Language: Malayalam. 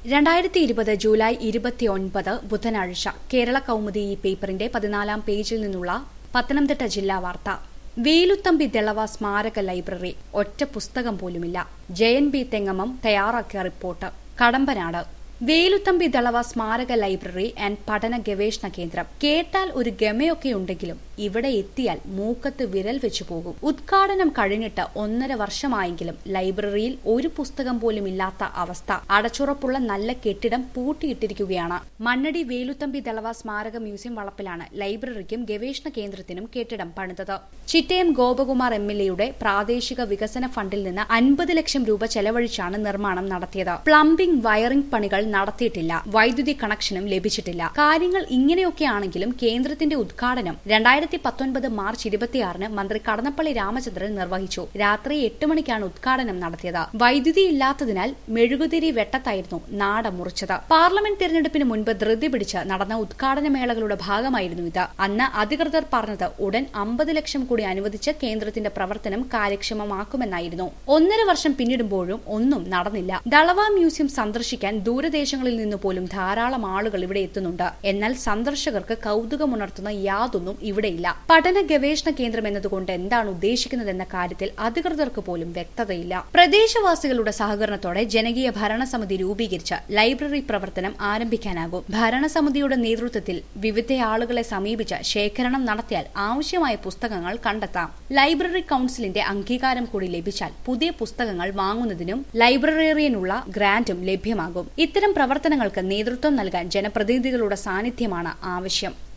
രണ്ടായിരത്തി ഇരുപത് ജൂലൈ ഇരുപത്തിയൊൻപത് ബുധനാഴ്ച കേരള കൗമുദി ഈ പേപ്പറിന്റെ പതിനാലാം പേജിൽ നിന്നുള്ള പത്തനംതിട്ട ജില്ലാ വാർത്ത വേലുത്തമ്പി ദളവ സ്മാരക ലൈബ്രറി ഒറ്റ പുസ്തകം പോലുമില്ല ജയൻ ബി തെങ്ങമം തയ്യാറാക്കിയ റിപ്പോർട്ട് കടമ്പനാട് വേലുത്തമ്പി ദളവ സ്മാരക ലൈബ്രറി ആൻഡ് പഠന ഗവേഷണ കേന്ദ്രം കേട്ടാൽ ഒരു ഗമയൊക്കെ ഉണ്ടെങ്കിലും ഇവിടെ എത്തിയാൽ മൂക്കത്ത് വിരൽ വെച്ചു പോകും ഉദ്ഘാടനം കഴിഞ്ഞിട്ട് ഒന്നര വർഷമായെങ്കിലും ലൈബ്രറിയിൽ ഒരു പുസ്തകം പോലും ഇല്ലാത്ത അവസ്ഥ അടച്ചുറപ്പുള്ള നല്ല കെട്ടിടം പൂട്ടിയിട്ടിരിക്കുകയാണ് മണ്ണടി വേലുത്തമ്പി ദളവ സ്മാരക മ്യൂസിയം വളപ്പിലാണ് ലൈബ്രറിക്കും ഗവേഷണ കേന്ദ്രത്തിനും കെട്ടിടം പണിതത് ചിറ്റയം ഗോപകുമാർ എം എൽ എയുടെ പ്രാദേശിക വികസന ഫണ്ടിൽ നിന്ന് അൻപത് ലക്ഷം രൂപ ചെലവഴിച്ചാണ് നിർമ്മാണം നടത്തിയത് പ്ലംബിംഗ് വയറിംഗ് പണികൾ നടത്തിയിട്ടില്ല വൈദ്യുതി കണക്ഷനും ലഭിച്ചിട്ടില്ല കാര്യങ്ങൾ ഇങ്ങനെയൊക്കെയാണെങ്കിലും കേന്ദ്രത്തിന്റെ ഉദ്ഘാടനം രണ്ടായിരത്തി പത്തൊൻപത് മാർച്ച് ഇരുപത്തിയാറിന് മന്ത്രി കടന്നപ്പള്ളി രാമചന്ദ്രൻ നിർവഹിച്ചു രാത്രി എട്ട് മണിക്കാണ് ഉദ്ഘാടനം നടത്തിയത് വൈദ്യുതി ഇല്ലാത്തതിനാൽ മെഴുകുതിരി വെട്ടത്തായിരുന്നു നാട മുറിച്ചത് പാർലമെന്റ് തിരഞ്ഞെടുപ്പിന് മുൻപ് ധൃതി പിടിച്ച് നടന്ന ഉദ്ഘാടന മേളകളുടെ ഭാഗമായിരുന്നു ഇത് അന്ന് അധികൃതർ പറഞ്ഞത് ഉടൻ അമ്പത് ലക്ഷം കൂടി അനുവദിച്ച് കേന്ദ്രത്തിന്റെ പ്രവർത്തനം കാര്യക്ഷമമാക്കുമെന്നായിരുന്നു ഒന്നര വർഷം പിന്നിടുമ്പോഴും ഒന്നും നടന്നില്ല ദളവ മ്യൂസിയം സന്ദർശിക്കാൻ ദൂരദേശങ്ങളിൽ നിന്ന് പോലും ധാരാളം ആളുകൾ ഇവിടെ എത്തുന്നുണ്ട് എന്നാൽ സന്ദർശകർക്ക് കൗതുകമുണർത്തുന്ന യാതൊന്നും ഇവിടെയില്ല പഠന ഗവേഷണ കേന്ദ്രം എന്നതുകൊണ്ട് എന്താണ് ഉദ്ദേശിക്കുന്നതെന്ന കാര്യത്തിൽ അധികൃതർക്ക് പോലും വ്യക്തതയില്ല പ്രദേശവാസികളുടെ സഹകരണത്തോടെ ജനകീയ ഭരണസമിതി രൂപീകരിച്ച് ലൈബ്രറി പ്രവർത്തനം ആരംഭിക്കാനാകും ഭരണസമിതിയുടെ നേതൃത്വത്തിൽ വിവിധ ആളുകളെ സമീപിച്ച് ശേഖരണം നടത്തിയാൽ ആവശ്യമായ പുസ്തകങ്ങൾ കണ്ടെത്താം ലൈബ്രറി കൌൺസിലിന്റെ അംഗീകാരം കൂടി ലഭിച്ചാൽ പുതിയ പുസ്തകങ്ങൾ വാങ്ങുന്നതിനും ലൈബ്രറിയനുള്ള ഗ്രാന്റും ലഭ്യമാകും ഇത്തരം പ്രവർത്തനങ്ങൾക്ക് നേതൃത്വം നൽകാൻ ജനപ്രതിനിധികളുടെ സാന്നിധ്യമാണ് ആവശ്യം